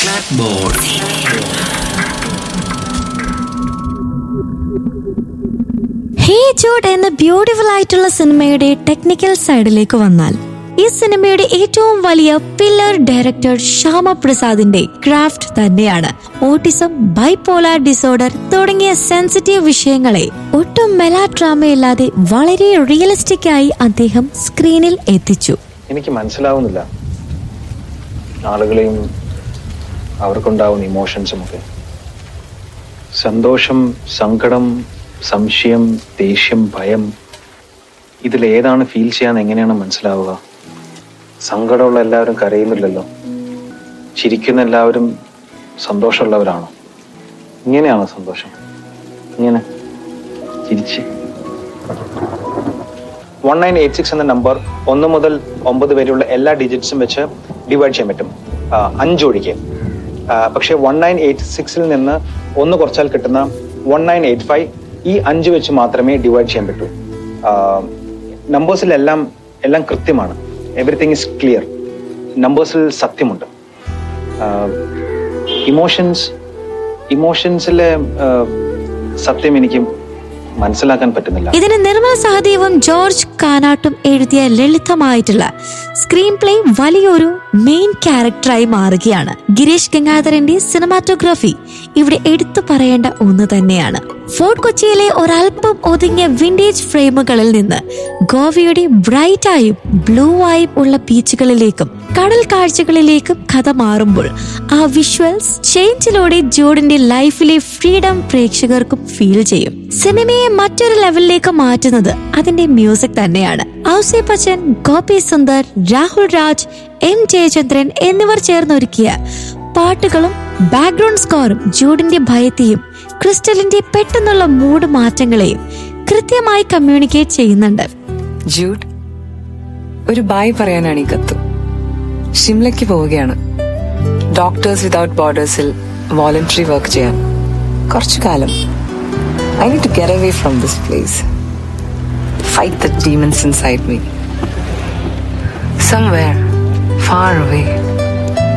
Clapboard. Hey Jude എന്ന beautiful ആയിട്ടുള്ള സിനിമയുടെ ടെക്നിക്കൽ സൈഡിലേക്ക് വന്നാൽ ഈ സിനിമയുടെ ഏറ്റവും വലിയ പില്ലർ ഡയറക്ടർ ശ്യാമപ്രസാദിന്റെ ക്രാഫ്റ്റ് തന്നെയാണ് ഓട്ടിസം ബൈപോലാർ ഡിസോർഡർ തുടങ്ങിയ സെൻസിറ്റീവ് വിഷയങ്ങളെ ഒട്ടും മെലാഡ്രാമയില്ലാതെ വളരെ റിയലിസ്റ്റിക് ആയി അദ്ദേഹം സ്ക്രീനിൽ എത്തിച്ചു എനിക്ക് മനസ്സിലാവുന്നില്ല ആളുകളെയും അവർക്കുണ്ടാവുന്ന ഇമോഷൻസും ഒക്കെ സന്തോഷം സങ്കടം സംശയം ദേഷ്യം ഭയം ഇതിൽ ഏതാണ് ഫീൽ ചെയ്യാൻ എങ്ങനെയാണ് മനസ്സിലാവുക സങ്കടമുള്ള എല്ലാവരും കരയുന്നില്ലല്ലോ ചിരിക്കുന്ന എല്ലാവരും സന്തോഷമുള്ളവരാണോ ഇങ്ങനെയാണോ സന്തോഷം ഇങ്ങനെ ചിരിച്ച് വൺ നയൻ എയ്റ്റ് സിക്സ് എന്ന നമ്പർ ഒന്ന് മുതൽ ഒമ്പത് വരെയുള്ള എല്ലാ ഡിജിറ്റ്സും വെച്ച് ഡിവൈഡ് ചെയ്യാൻ പറ്റും ആ, അഞ്ച് ഒഴികെ ആ, പക്ഷേ വൺ നയൻ എയ്റ്റ് സിക്സിൽ നിന്ന് ഒന്ന് കുറച്ചാൽ കിട്ടുന്ന വൺ നയൻ എയ്റ്റ് ഫൈവ് ഈ അഞ്ച് വെച്ച് മാത്രമേ ഡിവൈഡ് ചെയ്യാൻ പറ്റൂ നമ്പേഴ്സിലെല്ലാം എല്ലാം കൃത്യമാണ് എവറിത്തിങ് ഇസ് ക്ലിയർ നമ്പേഴ്സിൽ സത്യമുണ്ട് ഇമോഷൻസ് ഇമോഷൻസിലെ സത്യം എനിക്ക് മനസ്സിലാക്കാൻ പറ്റുന്നില്ല ഇതിന് നിർമ്മല സഹദേവും ജോർജ് കാനാട്ടും എഴുതിയ ലളിതമായിട്ടുള്ള സ്ക്രീൻ പ്ലേ വലിയൊരു മെയിൻ ക്യാരക്ടറായി മാറുകയാണ് ഗിരീഷ് ഗംഗാധരന്റെ സിനിമാറ്റോഗ്രാഫി ഇവിടെ എടുത്തു പറയേണ്ട ഒന്ന് തന്നെയാണ് ഫോർട്ട് കൊച്ചിയിലെ ഒരല്പം ഒതുങ്ങിയ വിന്റേജ് ഫ്രെയിമുകളിൽ നിന്ന് ഗോവയുടെ ബ്രൈറ്റ് ആയും ബ്ലൂ ആയും ഉള്ള ബീച്ചുകളിലേക്കും കടൽ കാഴ്ചകളിലേക്കും കഥ മാറുമ്പോൾ ആ വിഷ്വൽസ് ചേഞ്ചിലൂടെ ജോഡിന്റെ ലൈഫിലെ ഫ്രീഡം പ്രേക്ഷകർക്കും ഫീൽ ചെയ്യും സിനിമയെ മറ്റൊരു ലെവലിലേക്ക് മാറ്റുന്നത് അതിന്റെ മ്യൂസിക് തന്നെയാണ് ഔസേ ബച്ചൻ ഗോപി സുന്ദർ രാഹുൽ രാജ് എം ജയചന്ദ്രൻ എന്നിവർ ചേർന്നൊരുക്കിയ പാട്ടുകളും ബാക്ക്ഗ്രൗണ്ട് സ്കോറും ജൂഡിന്റെ ഭയത്തെയും ക്രിസ്റ്റലിന്റെ പെട്ടെന്നുള്ള മൂഡ് മാറ്റങ്ങളെയും കൃത്യമായി കമ്മ്യൂണിക്കേറ്റ് ചെയ്യുന്നുണ്ട് ജൂഡ് ഒരു ബായ് പറയാനാണ് ഈ കത്ത് ഷിംലയ്ക്ക് പോവുകയാണ് ഡോക്ടേഴ്സ് വിതൗട്ട് ബോർഡേഴ്സിൽ വോളണ്ടറി വർക്ക് ചെയ്യാൻ കുറച്ചു കാലം I need to get away from this place fight the demons inside me somewhere far away